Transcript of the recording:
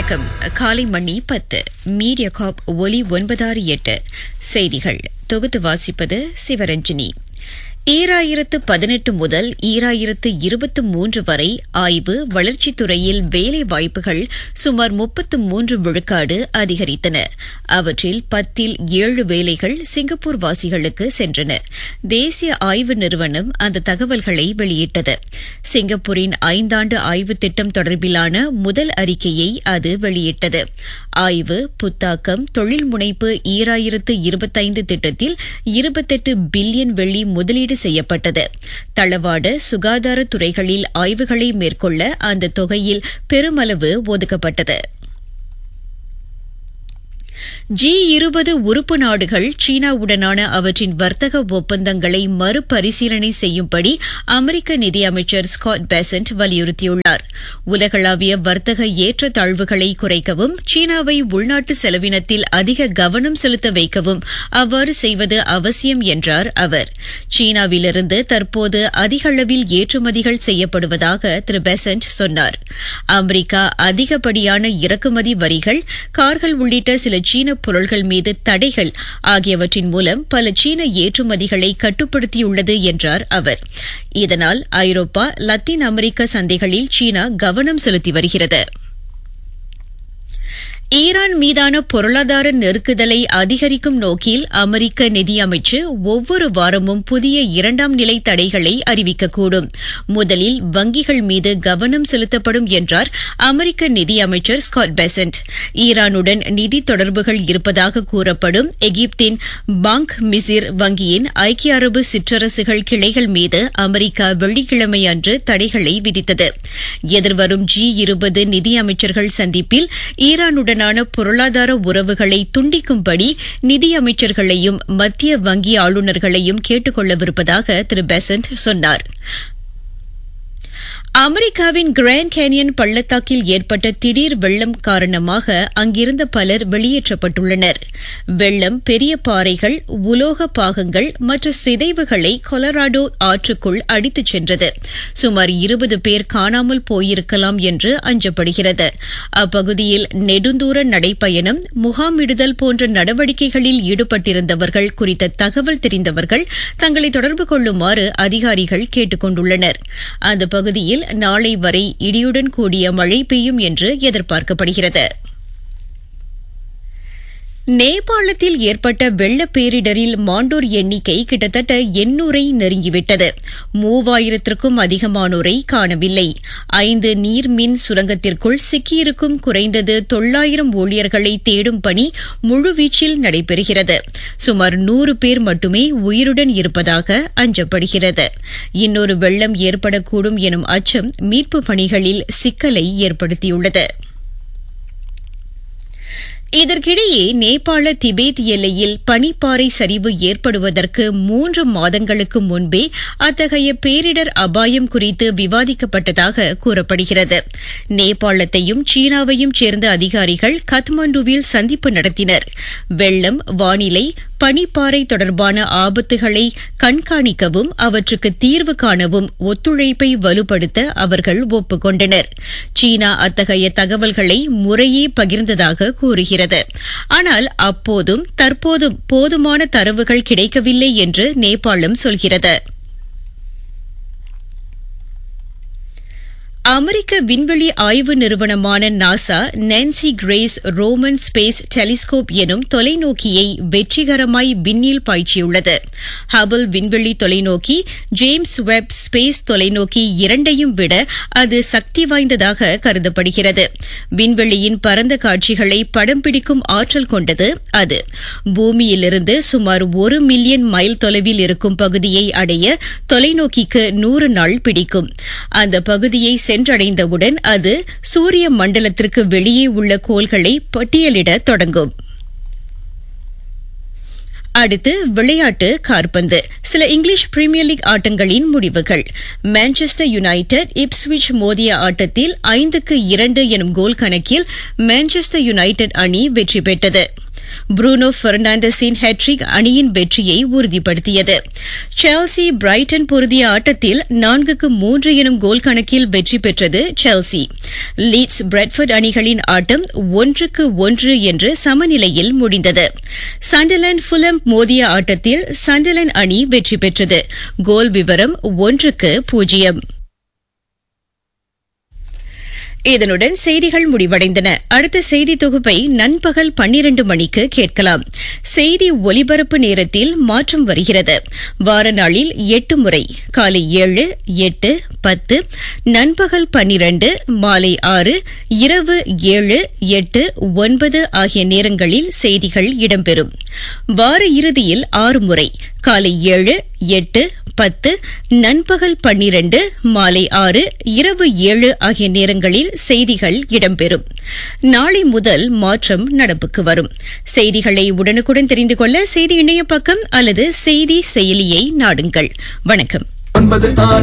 வணக்கம் காலை மணி பத்து மீடியா காப் ஒலி ஒன்பதாறு எட்டு செய்திகள் தொகுத்து வாசிப்பது சிவரஞ்சினி ஈராயிரத்து பதினெட்டு முதல் ஈராயிரத்து இருபத்து மூன்று வரை ஆய்வு வளர்ச்சித் துறையில் வேலை வாய்ப்புகள் சுமார் முப்பத்து மூன்று விழுக்காடு அதிகரித்தன அவற்றில் பத்தில் ஏழு வேலைகள் சிங்கப்பூர் வாசிகளுக்கு சென்றன தேசிய ஆய்வு நிறுவனம் அந்த தகவல்களை வெளியிட்டது சிங்கப்பூரின் ஐந்தாண்டு ஆய்வு திட்டம் தொடர்பிலான முதல் அறிக்கையை அது வெளியிட்டது ஆய்வு புத்தாக்கம் தொழில் முனைப்பு ஈராயிரத்து இருபத்தைந்து திட்டத்தில் இருபத்தெட்டு பில்லியன் வெள்ளி முதலீடு செய்யப்பட்டது தளவாட சுகாதார துறைகளில் ஆய்வுகளை மேற்கொள்ள அந்த தொகையில் பெருமளவு ஒதுக்கப்பட்டது ஜி இருபது உறுப்பு நாடுகள் சீனாவுடனான அவற்றின் வர்த்தக ஒப்பந்தங்களை மறுபரிசீலனை செய்யும்படி அமெரிக்க நிதியமைச்சர் ஸ்காட் பெசன்ட் வலியுறுத்தியுள்ளார் உலகளாவிய வர்த்தக ஏற்றத்தாழ்வுகளை குறைக்கவும் சீனாவை உள்நாட்டு செலவினத்தில் அதிக கவனம் செலுத்த வைக்கவும் அவ்வாறு செய்வது அவசியம் என்றார் அவர் சீனாவிலிருந்து தற்போது அதிக அளவில் ஏற்றுமதிகள் செய்யப்படுவதாக திரு பெசன்ட் சொன்னார் அமெரிக்கா அதிகப்படியான இறக்குமதி வரிகள் கார்கள் உள்ளிட்ட சில சீன பொருள்கள் மீது தடைகள் ஆகியவற்றின் மூலம் பல சீன ஏற்றுமதிகளை கட்டுப்படுத்தியுள்ளது என்றார் அவர் இதனால் ஐரோப்பா லத்தீன் அமெரிக்க சந்தைகளில் சீனா கவனம் செலுத்தி வருகிறது ஈரான் மீதான பொருளாதார நெருக்குதலை அதிகரிக்கும் நோக்கில் அமெரிக்க நிதியமைச்சு ஒவ்வொரு வாரமும் புதிய இரண்டாம் நிலை தடைகளை அறிவிக்கக்கூடும் முதலில் வங்கிகள் மீது கவனம் செலுத்தப்படும் என்றார் அமெரிக்க நிதியமைச்சர் ஸ்காட் பெசன்ட் ஈரானுடன் நிதி தொடர்புகள் இருப்பதாக கூறப்படும் எகிப்தின் பாங்க் மிசிர் வங்கியின் ஐக்கிய அரபு சிற்றரசுகள் கிளைகள் மீது அமெரிக்கா வெள்ளிக்கிழமை அன்று தடைகளை விதித்தது எதிர்வரும் ஜி இருபது நிதியமைச்சர்கள் சந்திப்பில் ஈரானுடனான பொருளாதார உறவுகளை துண்டிக்கும்படி நிதியமைச்சர்களையும் மத்திய வங்கி ஆளுநர்களையும் கேட்டுக் கொள்ளவிருப்பதாக திரு பெசன்ட் சொன்னார் அமெரிக்காவின் கிராண்ட் கேனியன் பள்ளத்தாக்கில் ஏற்பட்ட திடீர் வெள்ளம் காரணமாக அங்கிருந்த பலர் வெளியேற்றப்பட்டுள்ளனர் வெள்ளம் பெரிய பாறைகள் உலோக பாகங்கள் மற்றும் சிதைவுகளை கொலராடோ ஆற்றுக்குள் அடித்துச் சென்றது சுமார் இருபது பேர் காணாமல் போயிருக்கலாம் என்று அஞ்சப்படுகிறது அப்பகுதியில் நெடுந்தூர நடைப்பயணம் முகாமிடுதல் போன்ற நடவடிக்கைகளில் ஈடுபட்டிருந்தவர்கள் குறித்த தகவல் தெரிந்தவர்கள் தங்களை தொடர்பு கொள்ளுமாறு அதிகாரிகள் கேட்டுக் கொண்டுள்ளனர் அந்த பகுதியில் நாளை வரை இடியுடன் கூடிய மழை பெய்யும் என்று எதிர்பார்க்கப்படுகிறது நேபாளத்தில் ஏற்பட்ட வெள்ள பேரிடரில் மாண்டோர் எண்ணிக்கை கிட்டத்தட்ட எண்ணூரை நெருங்கிவிட்டது மூவாயிரத்திற்கும் அதிகமானோரை காணவில்லை ஐந்து நீர்மின் சுரங்கத்திற்குள் சிக்கியிருக்கும் குறைந்தது தொள்ளாயிரம் ஊழியர்களை தேடும் பணி முழுவீச்சில் நடைபெறுகிறது சுமார் நூறு பேர் மட்டுமே உயிருடன் இருப்பதாக அஞ்சப்படுகிறது இன்னொரு வெள்ளம் ஏற்படக்கூடும் எனும் அச்சம் மீட்பு பணிகளில் சிக்கலை ஏற்படுத்தியுள்ளது இதற்கிடையே நேபாள திபேத் எல்லையில் பனிப்பாறை சரிவு ஏற்படுவதற்கு மூன்று மாதங்களுக்கு முன்பே அத்தகைய பேரிடர் அபாயம் குறித்து விவாதிக்கப்பட்டதாக கூறப்படுகிறது நேபாளத்தையும் சீனாவையும் சேர்ந்த அதிகாரிகள் கத்மண்டுவில் சந்திப்பு நடத்தினர் வெள்ளம் வானிலை பனிப்பாறை தொடர்பான ஆபத்துகளை கண்காணிக்கவும் அவற்றுக்கு தீர்வு காணவும் ஒத்துழைப்பை வலுப்படுத்த அவர்கள் ஒப்புக்கொண்டனர் சீனா அத்தகைய தகவல்களை முறையே பகிர்ந்ததாக கூறுகிறது ஆனால் அப்போதும் தற்போதும் போதுமான தரவுகள் கிடைக்கவில்லை என்று நேபாளம் சொல்கிறது அமெரிக்க விண்வெளி ஆய்வு நிறுவனமான NASA Nancy Grace Roman space telescope எனும் தொலைநோக்கியை வெற்றிகரமாய் விண்ணில் பாய்ச்சியுள்ளது ஹபிள் விண்வெளி தொலைநோக்கி ஜேம்ஸ் வெப் ஸ்பேஸ் தொலைநோக்கி இரண்டையும் விட அது சக்தி வாய்ந்ததாக கருதப்படுகிறது விண்வெளியின் பரந்த காட்சிகளை படம் பிடிக்கும் ஆற்றல் கொண்டது அது பூமியிலிருந்து சுமார் ஒரு மில்லியன் மைல் தொலைவில் இருக்கும் பகுதியை அடைய தொலைநோக்கிக்கு நூறு நாள் பிடிக்கும் அந்த பகுதியை சென்றடைந்தவுடன் அது சூரிய மண்டலத்திற்கு வெளியே உள்ள கோள்களை பட்டியலிட தொடங்கும் அடுத்து விளையாட்டு கார்பந்து சில இங்கிலீஷ் பிரீமியர் லீக் ஆட்டங்களின் முடிவுகள் மான்செஸ்டர் யுனைடெட் இப்ஸ்விச் மோதிய ஆட்டத்தில் ஐந்துக்கு இரண்டு எனும் கோல் கணக்கில் மான்செஸ்டர் யுனைடெட் அணி வெற்றி பெற்றது புரூனோ பெர்னாண்டஸின் ஹேட்ரிக் அணியின் வெற்றியை உறுதிப்படுத்தியது செல்சி பிரைட்டன் பொருதிய ஆட்டத்தில் நான்குக்கு மூன்று எனும் கோல் கணக்கில் வெற்றி பெற்றது செல்சி லீட்ஸ் பிரெட்ஃபர்ட் அணிகளின் ஆட்டம் ஒன்றுக்கு ஒன்று என்று சமநிலையில் முடிந்தது சண்டர்லாந்து ஃபுலம் மோதிய ஆட்டத்தில் சண்டர்லாந்து அணி வெற்றி பெற்றது கோல் விவரம் ஒன்றுக்கு பூஜ்ஜியம் இதனுடன் செய்திகள் முடிவடைந்தன அடுத்த செய்தி தொகுப்பை நண்பகல் பன்னிரண்டு மணிக்கு கேட்கலாம் செய்தி ஒலிபரப்பு நேரத்தில் மாற்றம் வருகிறது வார நாளில் எட்டு முறை காலை ஏழு எட்டு பத்து நண்பகல் பன்னிரண்டு மாலை ஆறு இரவு ஏழு எட்டு ஒன்பது ஆகிய நேரங்களில் செய்திகள் இடம்பெறும் வார இறுதியில் ஆறு முறை காலை ஏழு எட்டு பத்து நண்பகல் பன்னிரண்டு மாலை ஆறு இரவு ஏழு ஆகிய நேரங்களில் செய்திகள் இடம்பெறும் நாளை முதல் மாற்றம் நடப்புக்கு வரும் செய்திகளை உடனுக்குடன் தெரிந்து கொள்ள செய்தி இணைய பக்கம் அல்லது செய்தி செயலியை நாடுங்கள் வணக்கம் ஒன்பது ஆறு